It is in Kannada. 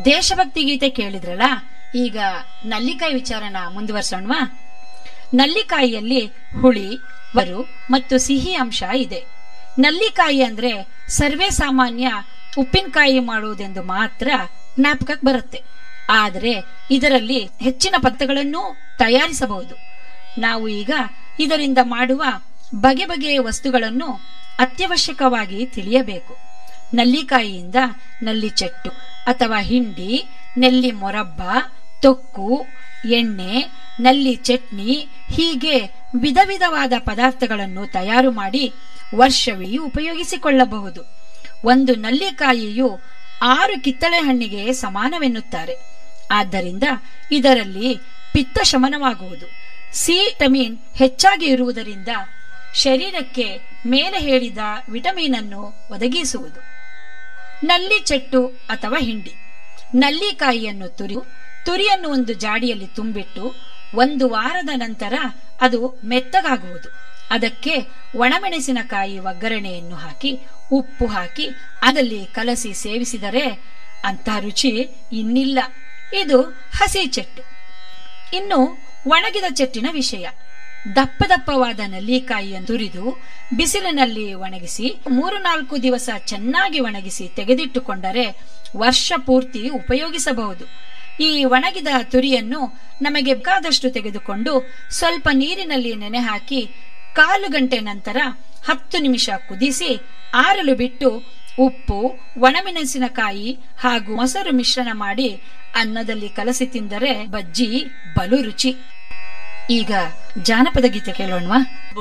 ದೇಶಭಕ್ತಿ ಗೀತೆ ಕೇಳಿದ್ರಲ್ಲ ಈಗ ನಲ್ಲಿಕಾಯಿ ವಿಚಾರನ ಮುಂದುವರ್ಸೋಣವಾ ನಲ್ಲಿಕಾಯಿಯಲ್ಲಿ ಹುಳಿ ವರು ಮತ್ತು ಸಿಹಿ ಅಂಶ ಇದೆ ನಲ್ಲಿಕಾಯಿ ಅಂದ್ರೆ ಸರ್ವೇ ಸಾಮಾನ್ಯ ಉಪ್ಪಿನಕಾಯಿ ಮಾಡುವುದೆಂದು ಮಾತ್ರ ಜ್ಞಾಪಕಕ್ಕೆ ಬರುತ್ತೆ ಆದರೆ ಇದರಲ್ಲಿ ಹೆಚ್ಚಿನ ಪದಾರ್ಥಗಳನ್ನು ತಯಾರಿಸಬಹುದು ನಾವು ಈಗ ಇದರಿಂದ ಮಾಡುವ ಬಗೆ ಬಗೆಯ ವಸ್ತುಗಳನ್ನು ಅತ್ಯವಶ್ಯಕವಾಗಿ ತಿಳಿಯಬೇಕು ನಲ್ಲಿಕಾಯಿಯಿಂದ ನಲ್ಲಿ ಚೆಟ್ಟು ಅಥವಾ ಹಿಂಡಿ ನೆಲ್ಲಿ ಮೊರಬ್ಬ ತೊಕ್ಕು ಎಣ್ಣೆ ನಲ್ಲಿ ಚಟ್ನಿ ಹೀಗೆ ವಿಧ ವಿಧವಾದ ಪದಾರ್ಥಗಳನ್ನು ತಯಾರು ಮಾಡಿ ವರ್ಷವಿಡೀ ಉಪಯೋಗಿಸಿಕೊಳ್ಳಬಹುದು ಒಂದು ನಲ್ಲಿಕಾಯಿಯು ಆರು ಕಿತ್ತಳೆ ಹಣ್ಣಿಗೆ ಸಮಾನವೆನ್ನುತ್ತಾರೆ ಆದ್ದರಿಂದ ಇದರಲ್ಲಿ ಪಿತ್ತ ಶಮನವಾಗುವುದು ಸಿ ವಿಟಮಿನ್ ಹೆಚ್ಚಾಗಿ ಇರುವುದರಿಂದ ಶರೀರಕ್ಕೆ ಮೇಲೆ ಹೇಳಿದ ವಿಟಮಿನ್ ಅನ್ನು ಒದಗಿಸುವುದು ನಲ್ಲಿ ಚೆಟ್ಟು ಅಥವಾ ಹಿಂಡಿ ನಲ್ಲಿಕಾಯಿಯನ್ನು ತುರಿ ತುರಿಯನ್ನು ಒಂದು ಜಾಡಿಯಲ್ಲಿ ತುಂಬಿಟ್ಟು ಒಂದು ವಾರದ ನಂತರ ಅದು ಮೆತ್ತಗಾಗುವುದು ಅದಕ್ಕೆ ಒಣಮೆಣಸಿನಕಾಯಿ ಒಗ್ಗರಣೆಯನ್ನು ಹಾಕಿ ಉಪ್ಪು ಹಾಕಿ ಅದಲ್ಲಿ ಕಲಸಿ ಸೇವಿಸಿದರೆ ಅಂತ ರುಚಿ ಇನ್ನಿಲ್ಲ ಇದು ಹಸಿ ಚೆಟ್ಟು ಇನ್ನು ಒಣಗಿದ ಚೆಟ್ಟಿನ ವಿಷಯ ದಪ್ಪ ದಪ್ಪವಾದ ನಲ್ಲಿಕಾಯಿಯನ್ನು ತುರಿದು ಬಿಸಿಲಿನಲ್ಲಿ ಒಣಗಿಸಿ ಮೂರು ನಾಲ್ಕು ದಿವಸ ಚೆನ್ನಾಗಿ ಒಣಗಿಸಿ ತೆಗೆದಿಟ್ಟುಕೊಂಡರೆ ವರ್ಷ ಪೂರ್ತಿ ಉಪಯೋಗಿಸಬಹುದು ಈ ಒಣಗಿದ ತುರಿಯನ್ನು ನಮಗೆ ಬೇಕಾದಷ್ಟು ತೆಗೆದುಕೊಂಡು ಸ್ವಲ್ಪ ನೀರಿನಲ್ಲಿ ನೆನೆ ಹಾಕಿ ಕಾಲು ಗಂಟೆ ನಂತರ ಹತ್ತು ನಿಮಿಷ ಕುದಿಸಿ ಆರಲು ಬಿಟ್ಟು ಉಪ್ಪು ಒಣಮೆಣಸಿನಕಾಯಿ ಹಾಗೂ ಮೊಸರು ಮಿಶ್ರಣ ಮಾಡಿ ಅನ್ನದಲ್ಲಿ ಕಲಸಿ ತಿಂದರೆ ಬಜ್ಜಿ ಬಲು ರುಚಿ ಈಗ ಜಾನಪದ ಗೀತೆ ಕೇಳೋಣವಾ